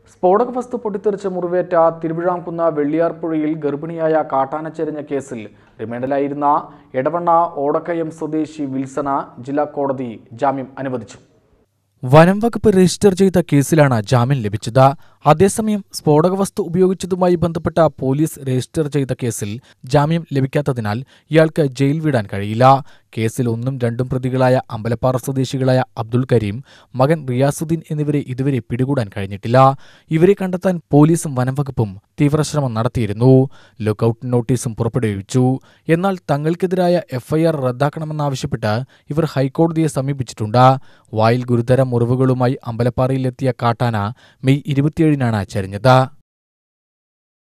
സ്ഫോടക വസ്തു പൊട്ടിത്തെറിച്ച് മുറിവേറ്റ തിരുവിഴാംകുന്ന വെള്ളിയാർപ്പുഴയിൽ ഗർഭിണിയായ കാട്ടാനച്ചെരിഞ്ഞ കേസിൽ റിമാൻഡിലായിരുന്ന എടവണ്ണ ഓടക്കയം സ്വദേശി വിൽസന ജില്ലാ കോടതി ജാമ്യം അനുവദിച്ചു വനം വകുപ്പ് രജിസ്റ്റർ ചെയ്ത കേസിലാണ് ജാമ്യം ലഭിച്ചത് അതേസമയം സ്ഫോടക വസ്തു ഉപയോഗിച്ചതുമായി ബന്ധപ്പെട്ട പോലീസ് രജിസ്റ്റർ ചെയ്ത കേസിൽ ജാമ്യം ലഭിക്കാത്തതിനാൽ ഇയാൾക്ക് ജയിൽ വിടാൻ കഴിയില്ല കേസിൽ ഒന്നും രണ്ടും പ്രതികളായ അമ്പലപ്പാറ സ്വദേശികളായ അബ്ദുൽ കരീം മകൻ റിയാസുദ്ദീൻ എന്നിവരെ ഇതുവരെ പിടികൂടാൻ കഴിഞ്ഞിട്ടില്ല ഇവരെ കണ്ടെത്താൻ പോലീസും വനം വകുപ്പും തീവ്രശ്രമം നടത്തിയിരുന്നു ലുക്കൌട്ട് നോട്ടീസും പുറപ്പെടുവിച്ചു എന്നാൽ തങ്ങൾക്കെതിരായ എഫ്ഐആർ റദ്ദാക്കണമെന്നാവശ്യപ്പെട്ട് ഇവർ ഹൈക്കോടതിയെ സമീപിച്ചിട്ടുണ്ട് വായിൽ ഗുരുതര മുറിവുകളുമായി അമ്പലപ്പാറയിലെത്തിയ കാട്ടാന മെയ് ഇരുപത്തിയേഴിനാണ് ചരിഞ്ഞത്